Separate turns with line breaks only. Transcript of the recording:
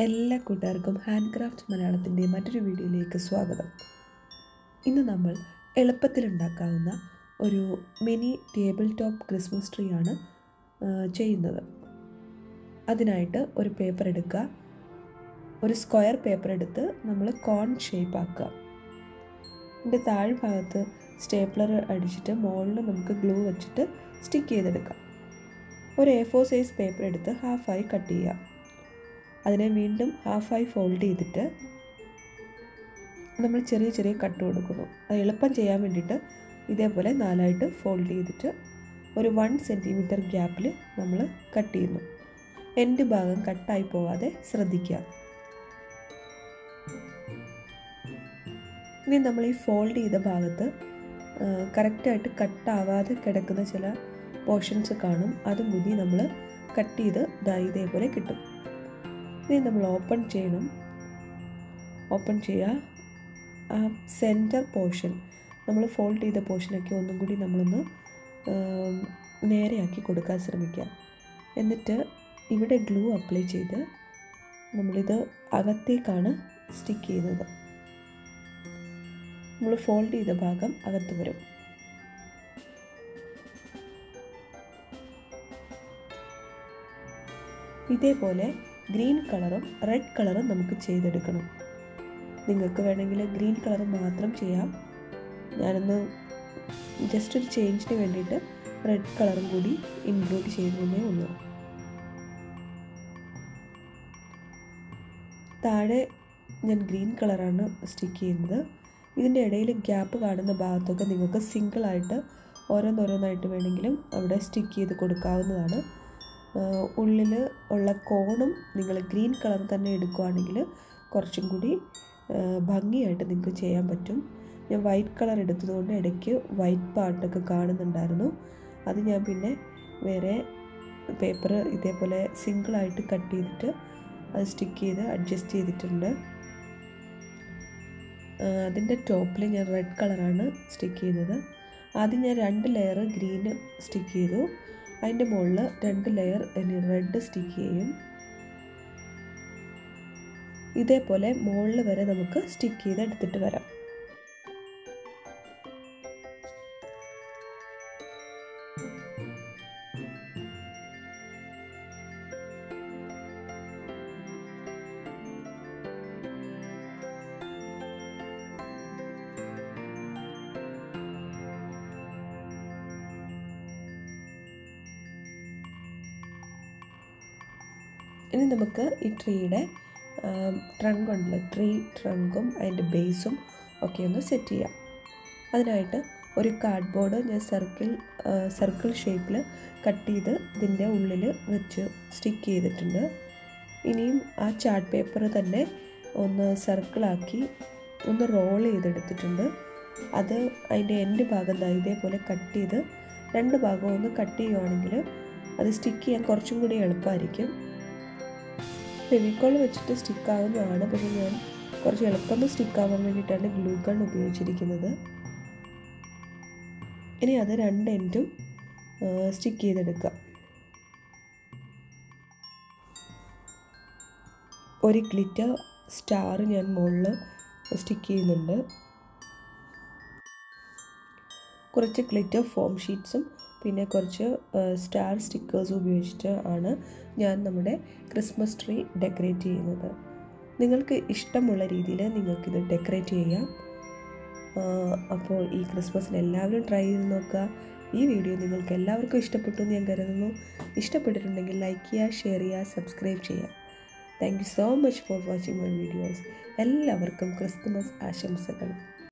എല്ലാ കൂട്ടുകാർക്കും hand craft മലയാളത്തിൻ്റെ മറ്റൊരു വീഡിയോയിലേക്ക് സ്വാഗതം ഇന്ന് നമ്മൾ എളുപ്പത്തിലുണ്ടാക്കാവുന്ന ഒരു mini table top Christmas tree ആണ് ആ, ചെയ്യുന്നത് അതിനായിട്ട് ഒരു പേപ്പർ എടുക്കുക ഒരു സ്ക്വയർ പേപ്പർ എടുത്ത് നമ്മൾ കോൺ ഷേപ്പ് ആക്കുക ഇതിൻ്റെ താഴ്ഭാഗത്ത് സ്റ്റേപ്ലർ അടിച്ചിട്ട് മുകളിൽ നമുക്ക് ഗ്ലൂ വെച്ചിട്ട് സ്റ്റിക്ക് ചെയ്തെടുക്കാം ഒരു എ ഫോർ സൈസ് പേപ്പർ എടുത്ത് ഹാഫായി കട്ട് ചെയ്യുക അതിനെ വീണ്ടും ഹാഫായി ഫോൾഡ് ചെയ്തിട്ട് നമ്മൾ ചെറിയ ചെറിയ കട്ട് കൊടുക്കുന്നു അത് എളുപ്പം ചെയ്യാൻ വേണ്ടിയിട്ട് ഇതേപോലെ നാലായിട്ട് ഫോൾഡ് ചെയ്തിട്ട് ഒരു വൺ സെൻറ്റിമീറ്റർ ഗ്യാപ്പിൽ നമ്മൾ കട്ട് ചെയ്യുന്നു എൻഡ് ഭാഗം കട്ടായി പോവാതെ ശ്രദ്ധിക്കുക ഇനി നമ്മൾ ഈ ഫോൾഡ് ചെയ്ത ഭാഗത്ത് കറക്റ്റായിട്ട് കട്ടാവാതെ കിടക്കുന്ന ചില പോർഷൻസ് കാണും അതും കൂടി നമ്മൾ കട്ട് ചെയ്ത് ദാ ഇതേപോലെ കിട്ടും ഇനി നമ്മൾ ഓപ്പൺ ചെയ്യണം ഓപ്പൺ ചെയ്യുക ആ സെൻറ്റർ പോർഷൻ നമ്മൾ ഫോൾഡ് ചെയ്ത പോർഷനൊക്കെ ഒന്നും കൂടി നമ്മളൊന്ന് ആം, നേരെയാക്കി കൊടുക്കാൻ ശ്രമിക്കുക എന്നിട്ട് ഇവിടെ ഗ്ലൂ അപ്ലൈ ചെയ്ത് നമ്മളിത് അകത്തേക്കാണ് സ്റ്റിക്ക് ചെയ്യുന്നത് നമ്മൾ ഫോൾഡ് ചെയ്ത ഭാഗം അകത്ത് വരും ഇതേപോലെ ഗ്രീൻ കളറും റെഡ് കളറും നമുക്ക് ചെയ്തെടുക്കണം നിങ്ങൾക്ക് വേണമെങ്കിൽ ഗ്രീൻ കളർ മാത്രം ചെയ്യാം ഞാനൊന്ന് ജസ്റ്റ് ഒരു ചേഞ്ചിന് വേണ്ടിയിട്ട് റെഡ് കളറും കൂടി ഇൻക്ലൂഡ് ചെയ്യുന്നതേ ഉള്ളൂ താഴെ ഞാൻ ഗ്രീൻ കളറാണ് സ്റ്റിക്ക് ചെയ്യുന്നത് ഇതിൻ്റെ ഇടയിൽ ഗ്യാപ്പ് കാണുന്ന ഭാഗത്തൊക്കെ നിങ്ങൾക്ക് സിംഗിളായിട്ട് ഓരോന്നോരോന്നായിട്ട് വേണമെങ്കിലും അവിടെ സ്റ്റിക്ക് ചെയ്ത് കൊടുക്കാവുന്നതാണ് ഉള്ളിൽ ഉള്ള കോണും നിങ്ങൾ ഗ്രീൻ കളർ തന്നെ എടുക്കുകയാണെങ്കിൽ കുറച്ചും കൂടി ആ, ഭംഗിയായിട്ട് നിങ്ങൾക്ക് ചെയ്യാൻ പറ്റും ഞാൻ വൈറ്റ് കളർ എടുത്തതുകൊണ്ട് ഇടയ്ക്ക് വൈറ്റ് പാർട്ടൊക്കെ കാണുന്നുണ്ടായിരുന്നു അത് ഞാൻ പിന്നെ വേറെ പേപ്പർ ഇതേപോലെ സിംഗിളായിട്ട് കട്ട് ചെയ്തിട്ട് അത് സ്റ്റിക്ക് ചെയ്ത് അഡ്ജസ്റ്റ് ചെയ്തിട്ടുണ്ട് ആ, അതിൻ്റെ ടോപ്പിൽ ഞാൻ റെഡ് കളറാണ് സ്റ്റിക്ക് ചെയ്യുന്നത് ആദ്യം ഞാൻ രണ്ട് ലെയർ ഗ്രീന് സ്റ്റിക്ക് ചെയ്തു അതിൻ്റെ മുകളിൽ രണ്ട് ലെയർ ഇനി റെഡ് സ്റ്റിക്ക് ചെയ്യും ഇതേപോലെ മുകളിൽ വരെ നമുക്ക് സ്റ്റിക്ക് ചെയ്ത് എടുത്തിട്ട് വരാം ഇനി നമുക്ക് ഈ ട്രീയുടെ ട്രങ്ക് ഉണ്ടല്ലോ ട്രീ ട്രങ്കും അതിൻ്റെ ബേസും ഒക്കെ ഒന്ന് സെറ്റ് ചെയ്യാം അതിനായിട്ട് ഒരു കാർഡ്ബോർഡ് ഞാൻ സർക്കിൾ സർക്കിൾ ഷേപ്പിൽ കട്ട് ചെയ്ത് ഇതിൻ്റെ ഉള്ളിൽ വെച്ച് സ്റ്റിക്ക് ചെയ്തിട്ടുണ്ട് ഇനിയും ആ ചാർട്ട് പേപ്പർ തന്നെ ഒന്ന് സർക്കിളാക്കി ഒന്ന് റോൾ ചെയ്തെടുത്തിട്ടുണ്ട് അത് അതിൻ്റെ എൻഡ് ഭാഗം ദാ ഇതേപോലെ കട്ട് ചെയ്ത് രണ്ട് ഭാഗവും ഒന്ന് കട്ട് ചെയ്യുവാണെങ്കിൽ അത് സ്റ്റിക്ക് ചെയ്യാൻ കുറച്ചും കൂടി എളുപ്പമായിരിക്കും ഫെവിക്കോൾ വെച്ചിട്ട് സ്റ്റിക്ക് ആവുന്നതാണ് പക്ഷേ ഞാൻ കുറച്ച് എളുപ്പം സ്റ്റിക്ക് ആവാൻ വേണ്ടിയിട്ടാണ് ഗ്ലൂ ഗൺ ഉപയോഗിച്ചിരിക്കുന്നത് ഇനി അത് രണ്ട് എൻഡും സ്റ്റിക്ക് ചെയ്തെടുക്കുക ഒരു ഗ്ലിറ്റർ സ്റ്റാർ ഞാൻ മുകളിൽ സ്റ്റിക്ക് ചെയ്യുന്നുണ്ട് കുറച്ച് ഗ്ലിറ്റർ ഫോം ഷീറ്റ്സും പിന്നെ കുറച്ച് സ്റ്റാർ സ്റ്റിക്കേഴ്സും ഉപയോഗിച്ചിട്ട് ആണ് ഞാൻ നമ്മുടെ ക്രിസ്മസ് ട്രീ ഡെക്കറേറ്റ് ചെയ്യുന്നത് നിങ്ങൾക്ക് ഇഷ്ടമുള്ള രീതിയിൽ നിങ്ങൾക്കിത് ഡെക്കറേറ്റ് ചെയ്യാം ആ, അപ്പോൾ ഈ ക്രിസ്മസിന് എല്ലാവരും ട്രൈ ചെയ്ത് നോക്കുക ഈ വീഡിയോ നിങ്ങൾക്ക് എല്ലാവർക്കും ഇഷ്ടപ്പെട്ടു എന്ന് ഞാൻ കരുതുന്നു ഇഷ്ടപ്പെട്ടിട്ടുണ്ടെങ്കിൽ ലൈക്ക് ചെയ്യുക ഷെയർ ചെയ്യുക സബ്സ്ക്രൈബ് ചെയ്യുക thank you so much for watching my videos എല്ലാവർക്കും ക്രിസ്മസ് ആശംസകൾ